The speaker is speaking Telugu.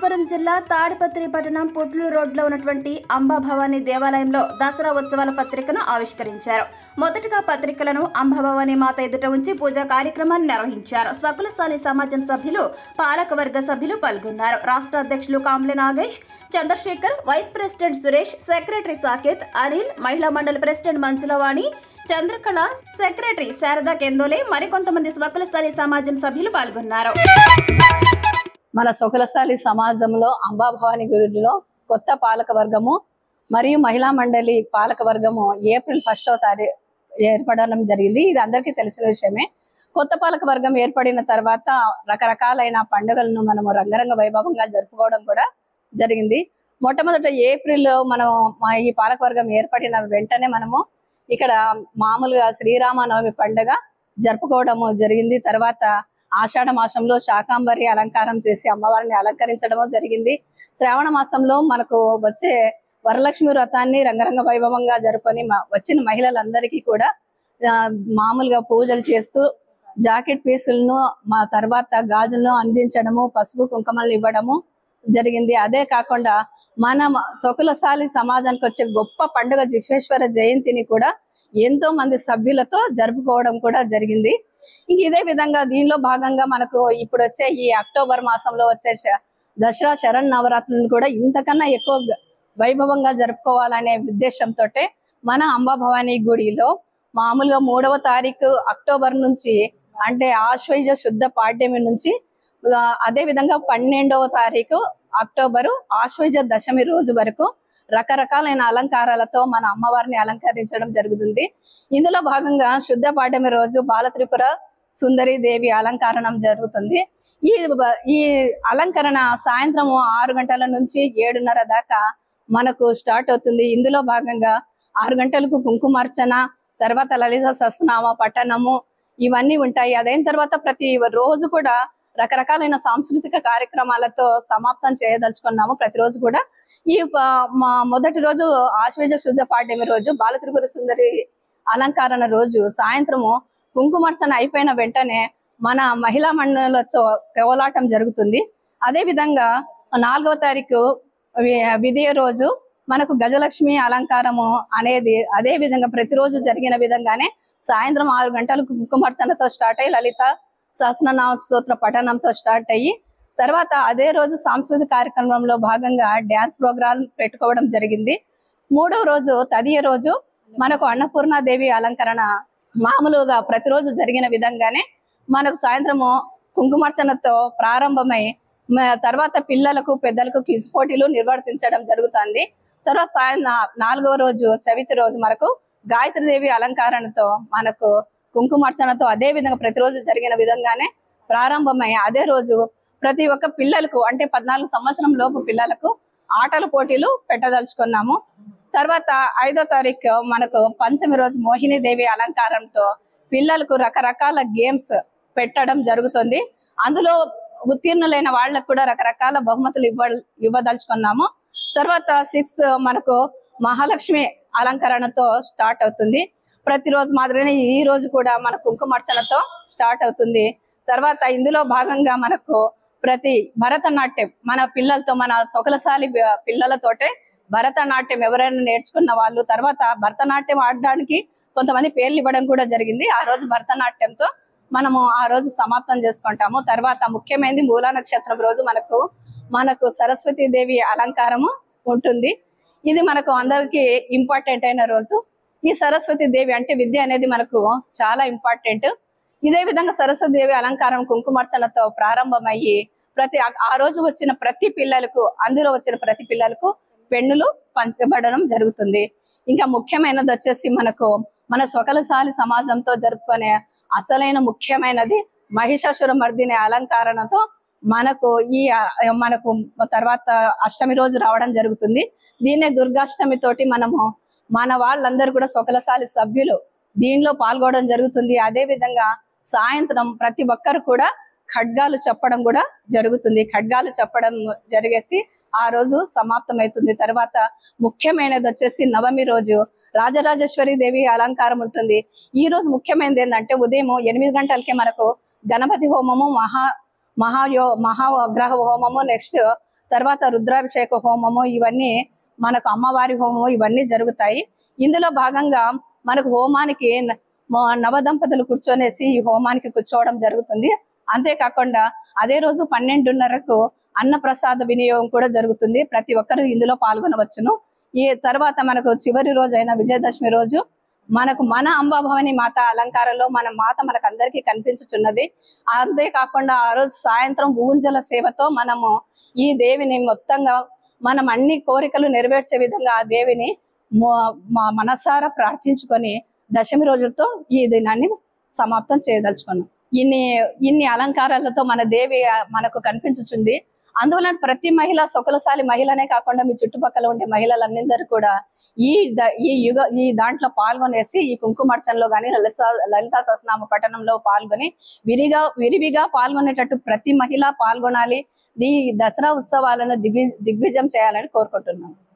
అనంతపురం జిల్లా తాడిపత్రి పట్టణం పుట్లూరు రోడ్లో ఉన్నటువంటి అంబాభవాని దేవాలయంలో దసరా ఉత్సవాల పత్రికను ఆవిష్కరించారు మొదటగా పత్రికలను అంబాభవాని మాత ఎదుట ఉంచి పూజా కార్యక్రమాన్ని నిర్వహించారు స్వకులశాలి సమాజం సభ్యులు పాలకవర్గ సభ్యులు పాల్గొన్నారు రాష్ట్ర అధ్యక్షులు Kamble Nagesh Chandrashekar vice president Suresh secretary Saketh Anil మహిళా మండలి ప్రెసిడెంట్ మంచులవాణి చంద్రకళ సెక్రటరీ శారదా కెందోలే మరికొంతమంది స్వకులశాలి సమాజం సభ్యులు పాల్గొన్నారు మన సుఖలశాలి సమాజంలో అంబాభవాని గుడిలో కొత్త పాలక వర్గము మరియు మహిళా మండలి పాలక వర్గము ఏప్రిల్ ఫస్టవ తారీఖు ఏర్పడడం జరిగింది ఇది అందరికీ తెలిసిన విషయమే కొత్త పాలక వర్గం ఏర్పడిన తర్వాత రకరకాలైన పండుగలను మనము రంగరంగ వైభవంగా జరుపుకోవడం కూడా జరిగింది మొట్టమొదట ఏప్రిల్లో మనం మా ఈ పాలక వర్గం ఏర్పడిన వెంటనే మనము ఇక్కడ మామూలుగా శ్రీరామనవమి పండుగ జరుపుకోవడము జరిగింది తర్వాత ఆషాఢ మాసంలో శాకాంబరి అలంకారం చేసి అమ్మవారిని అలంకరించడము జరిగింది శ్రావణ మాసంలో మనకు వచ్చే వరలక్ష్మి వ్రతాన్ని రంగరంగ వైభవంగా జరుపుకొని మ- వచ్చిన మహిళలందరికీ కూడా ఆ, మామూలుగా పూజలు చేస్తూ జాకెట్ పీసులను మా తర్వాత గాజులను అందించడము పసుపు కుంకుమలు ఇవ్వడము జరిగింది అదే కాకుండా మన సొకులసాలి సమాజానికి వచ్చే గొప్ప పండుగ జిఫేశ్వర జయంతిని కూడా ఎంతో మంది సభ్యులతో జరుపుకోవడం కూడా జరిగింది ఇంక ఇదే విధంగా దీనిలో భాగంగా మనకు ఇప్పుడు వచ్చే ఈ అక్టోబర్ మాసంలో వచ్చే శ- దసరా శరణ్ నవరాత్రులను కూడా ఇంతకన్నా ఎక్కువ గ- వైభవంగా జరుపుకోవాలనే ఉద్దేశంతో మన అంబాభవాని గుడిలో మామూలుగా మూడవ తారీఖు అక్టోబర్ నుంచి అంటే ఆశ్వయుజ శుద్ధ పాడ్యమి నుంచి ఆ, అదే విధంగా పన్నెండవ తారీఖు అక్టోబరు ఆశ్వయుజ దశమి రోజు వరకు రకరకాలైన అలంకారాలతో మన అమ్మవారిని అలంకరించడం జరుగుతుంది ఇందులో భాగంగా శుద్ధ పాడ్యమి రోజు బాల త్రిపుర సుందరి దేవి అలంకరణం జరుగుతుంది ఈ బ- ఈ అలంకరణ సాయంత్రం ఆరు గంటల నుంచి ఏడున్నర దాకా మనకు స్టార్ట్ అవుతుంది ఇందులో భాగంగా ఆరు గంటలకు కుంకుమార్చన తర్వాత లలిత సస్నామ పట్టణము ఇవన్నీ ఉంటాయి అదైన తర్వాత ప్రతి రోజు కూడా రకరకాలైన సాంస్కృతిక కార్యక్రమాలతో సమాప్తం చేయదలుచుకున్నాము ప్రతిరోజు కూడా ఈ ప- మా మొదటి రోజు ఆశ్వేజ శుద్ధ పాడ్యమి రోజు బాల త్రిపుర సుందరి అలంకరణ రోజు సాయంత్రము కుంకుమార్చన అయిపోయిన వెంటనే మన మహిళా మండలతో కోలాటం జరుగుతుంది అదే విధంగా నాలుగవ తారీఖు వి- విధియ రోజు మనకు గజలక్ష్మి అలంకారము అనేది అదే విధంగా ప్రతిరోజు జరిగిన విధంగానే సాయంత్రం ఆరు గంటలకు కుంకుమార్చనతో స్టార్ట్ అయ్యి లలిత సహస్రనామ స్తోత్ర పఠనంతో స్టార్ట్ అయ్యి తర్వాత అదే రోజు సాంస్కృతిక కార్యక్రమంలో భాగంగా డ్యాన్స్ ప్రోగ్రాం పెట్టుకోవడం జరిగింది మూడవ రోజు తదియ రోజు మనకు అన్నపూర్ణాదేవి అలంకరణ మామూలుగా ప్రతిరోజు జరిగిన విధంగానే మనకు సాయంత్రము కుంకుమార్చనతో ప్రారంభమై మ- తర్వాత పిల్లలకు పెద్దలకు క్విజ్ పోటీలు నిర్వర్తించడం జరుగుతుంది తర్వాత సాయం నా- నాలుగవ రోజు చవితి రోజు మనకు గాయత్రీదేవి అలంకరణతో మనకు కుంకుమార్చనతో అదే విధంగా ప్రతిరోజు జరిగిన విధంగానే ప్రారంభమై అదే రోజు ప్రతి ఒక్క పిల్లలకు అంటే పద్నాలుగు సంవత్సరం లోపు పిల్లలకు ఆటల పోటీలు పెట్టదలుచుకున్నాము తర్వాత ఐదో తారీఖు మనకు పంచమి రోజు మోహిని దేవి అలంకారంతో పిల్లలకు రకరకాల గేమ్స్ పెట్టడం జరుగుతుంది అందులో ఉత్తీర్ణులైన వాళ్ళకు కూడా రకరకాల బహుమతులు ఇవ్వ ఇవ్వదలుచుకున్నాము తర్వాత సిక్స్త్ మనకు మహాలక్ష్మి అలంకరణతో స్టార్ట్ అవుతుంది ప్రతిరోజు మాదిరిగానే ఈ రోజు కూడా మన కుంకుమార్చనతో స్టార్ట్ అవుతుంది తర్వాత ఇందులో భాగంగా మనకు ప్రతి భరతనాట్యం మన పిల్లలతో మన సొగలసాలి బ- పిల్లలతోటే భరతనాట్యం ఎవరైనా నేర్చుకున్న వాళ్ళు తర్వాత భరతనాట్యం ఆడడానికి కొంతమంది పేర్లు ఇవ్వడం కూడా జరిగింది ఆ రోజు భరతనాట్యంతో మనము ఆ రోజు సమాప్తం చేసుకుంటాము తర్వాత ముఖ్యమైనది మూలా నక్షత్రం రోజు మనకు మనకు సరస్వతి దేవి అలంకారము ఉంటుంది ఇది మనకు అందరికీ ఇంపార్టెంట్ అయిన రోజు ఈ సరస్వతి దేవి అంటే విద్య అనేది మనకు చాలా ఇంపార్టెంట్ ఇదే విధంగా సరస్వతి దేవి అలంకారం కుంకుమార్చనతో ప్రారంభమయ్యి ప్రతి ఆ- ఆ రోజు వచ్చిన ప్రతి పిల్లలకు అందులో వచ్చిన ప్రతి పిల్లలకు పెన్నులు పంచబడడం జరుగుతుంది ఇంకా ముఖ్యమైనది వచ్చేసి మనకు మన స్వకలశాలి సమాజంతో జరుపుకునే అసలైన ముఖ్యమైనది మహిషాసుర మర్దిని అలంకరణతో మనకు ఈ ఆ, మనకు తర్వాత అష్టమి రోజు రావడం జరుగుతుంది దీన్నే దుర్గాష్టమి తోటి మనము మన వాళ్ళందరూ కూడా స్వకలశాలి సభ్యులు దీనిలో పాల్గొనడం జరుగుతుంది అదే విధంగా సాయంత్రం ప్రతి ఒక్కరు కూడా ఖడ్గాలు చెప్పడం కూడా జరుగుతుంది ఖడ్గాలు చెప్పడం జరిగేసి ఆ రోజు సమాప్తమవుతుంది తర్వాత ముఖ్యమైనది వచ్చేసి నవమి రోజు రాజరాజేశ్వరి దేవి అలంకారం ఉంటుంది ఈ రోజు ముఖ్యమైనది ఏంటంటే ఉదయం ఎనిమిది గంటలకే మనకు గణపతి హోమము మహా మహాయో మహాగ్రహ హోమము నెక్స్ట్ తర్వాత రుద్రాభిషేక హోమము ఇవన్నీ మనకు అమ్మవారి హోమము ఇవన్నీ జరుగుతాయి ఇందులో భాగంగా మనకు హోమానికి న- మ- నవదంపతులు కూర్చొనేసి ఈ హోమానికి కూర్చోవడం జరుగుతుంది అంతేకాకుండా అదే రోజు పన్నెండున్నరకు అన్న ప్రసాద వినియోగం కూడా జరుగుతుంది ప్రతి ఒక్కరు ఇందులో పాల్గొనవచ్చును ఈ తర్వాత మనకు చివరి రోజు అయిన విజయదశమి రోజు మనకు మన అంబాభవాని మాత అలంకారంలో మన మాత మనకు అందరికీ కనిపించుచున్నది అంతేకాకుండా ఆ రోజు సాయంత్రం ఊంజల సేవతో మనము ఈ దేవిని మొత్తంగా మనం అన్ని కోరికలు నెరవేర్చే విధంగా ఆ దేవిని మొ- మా మనసారా ప్రార్థించుకొని దశమి రోజులతో ఈ దినాన్ని సమాప్తం చేయదలుచుకున్నాం ఇన్ని ఇన్ని అలంకారాలతో మన దేవి ఆ, మనకు కనిపించుచుంది అందువలన ప్రతి మహిళ సొకలసాలి మహిళనే కాకుండా మీ చుట్టుపక్కల ఉండే మహిళలందరూ కూడా ఈ ద- ఈ యుగ ఈ దాంట్లో పాల్గొనేసి ఈ కుంకుమార్చనలో కానీ లలిత లలితా సహస్రనామ పఠనంలో పాల్గొని విరిగా విరివిగా పాల్గొనేటట్టు ప్రతి మహిళ పాల్గొనాలి ఈ దసరా ఉత్సవాలను దిగ్వి దిగ్విజయం చేయాలని కోరుకుంటున్నాను